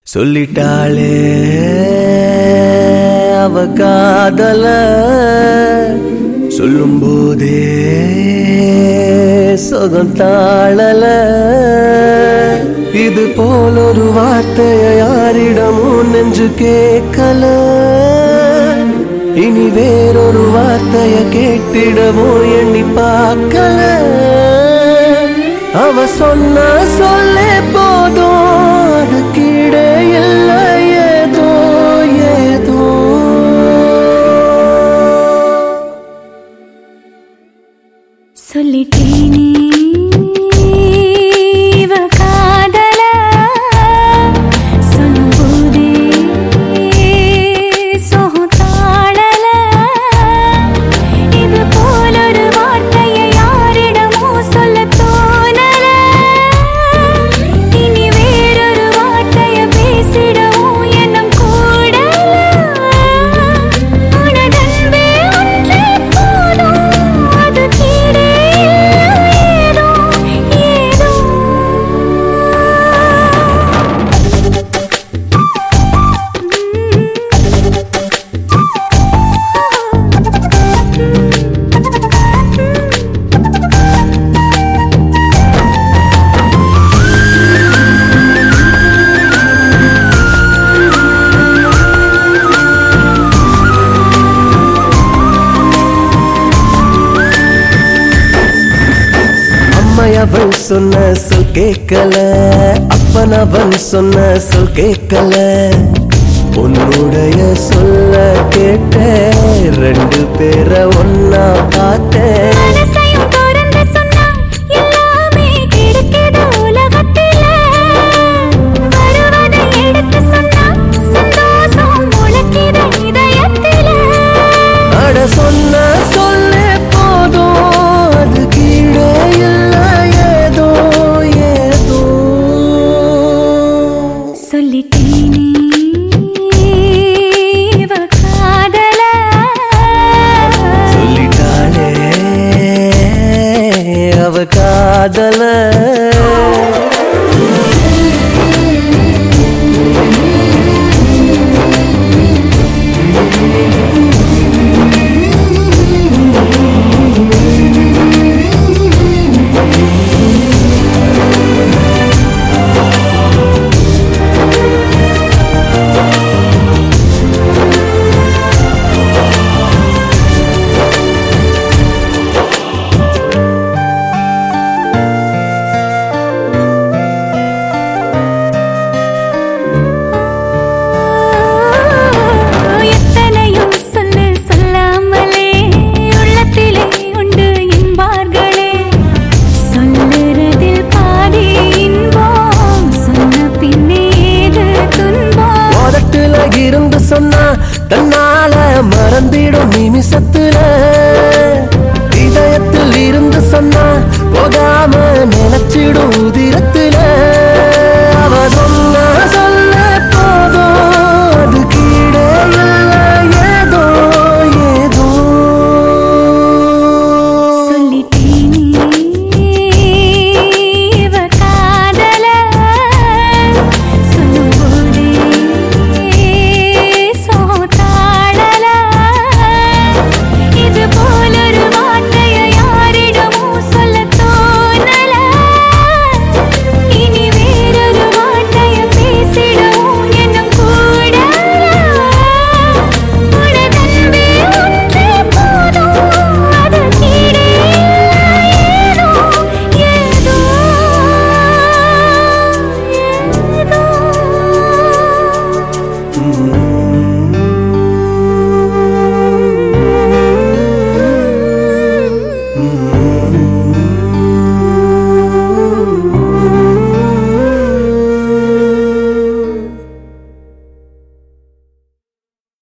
சொல்லிட்டாளே அவ காதல சொல்லும் போதே சுகம் தாழல இது போல் ஒரு வார்த்தைய யாரிடமும் நெஞ்சு கேட்கல இனி வேறொரு வார்த்தைய கேட்டிடவும் எண்ணி பார்க்கல அவ சொன்ன சொல்லே போதும் அது கீழே இல்லை ஏதோ ஏதோ சொல்லிட்டேனே இவ காதல சொல்லும்போதே சோகம் தாழல இது போல ஒரு வார்த்தையை யாரிடமோ சொல்ல தோணல இனி வேறொரு வார்த்தையை பேசிடவும் எண்ணம் கூடல உனதன்பே ஒன்றே போதும் அது கீழே ஏதோ ஏதோ அம்மை அவன் சொன்ன சொல் கேட்கல அப்பன் அவன் சொன்ன சொல் கேட்கல உன்னுடைய சொல்ல கேட்டேன் ரெண்டு பேரை ஒன்னா பார்த்தேன் மனசையும் திறந்து சொன்னா எல்லாமே கிடைக்குது உலகத்தில. வருவதை எடுத்து சொன்னா சந்தோஷம் முளைக்குது இதயத்தில. அட சொன்ன சொல்லே போதும் அது கீழே இல்லை ஏதோ ஏதோ சொல்லிட்டேனே இவ காதல. சொல்லிட்டாளே அவ காதல எத்தனையோ சொல்லு சொல்லாமலே உள்ளத்திலே உண்டு என்பார்களே சொல்லுறதில் பாதி இன்பம் சொன்ன பின்னே ஏது துன்பம் உதட்டுல இருந்து சொன்னா தன்னால மறந்திடும் நிமிஷத்துல இதயத்தில் இருந்து சொன்னா போகாம நினைச்சிடும் உதிரத்துல